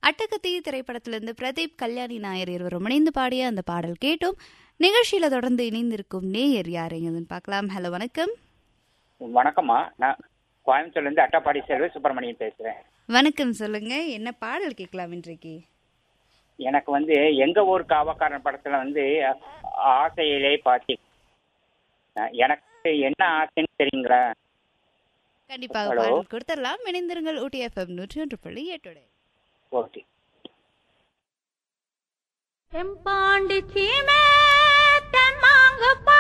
அட்டகத்தி திரைப்படத்திலிருந்து பிரதீப் கல்யாணி நாயர் இருவரும் இணைந்து பாடிய அந்த பாடல் கேட்டோம் நிகழ்ச்சியில தொடர்ந்து இணைந்திருக்கும் நேயர் யாருங்கன்னு பார்க்கலாம் ஹலோ வணக்கம் வணக்கம்மா நான் கோயம்புத்தூர்லேருந்து அட்டப்பாடி செல்வி சுப்பிரமணியன் பேசுகிறேன் வணக்கம் சொல்லுங்க என்ன பாடல் கேட்கலாம் இன்றைக்கு எனக்கு வந்து எங்க ஊர் காவக்காரன் படத்துல வந்து ஆசையிலே பாத்தி எனக்கு என்ன ஆசைன்னு தெரியுங்களா கண்டிப்பாக Hello. பாடல் கொடுத்துடலாம் இணைந்திருங்கள் ஊட்டி எஃப்எம் நூற்றி ஒன்று புள்ளி எட்டோட ஓகே செம்பாண்டி சீமே தென்மாங்கு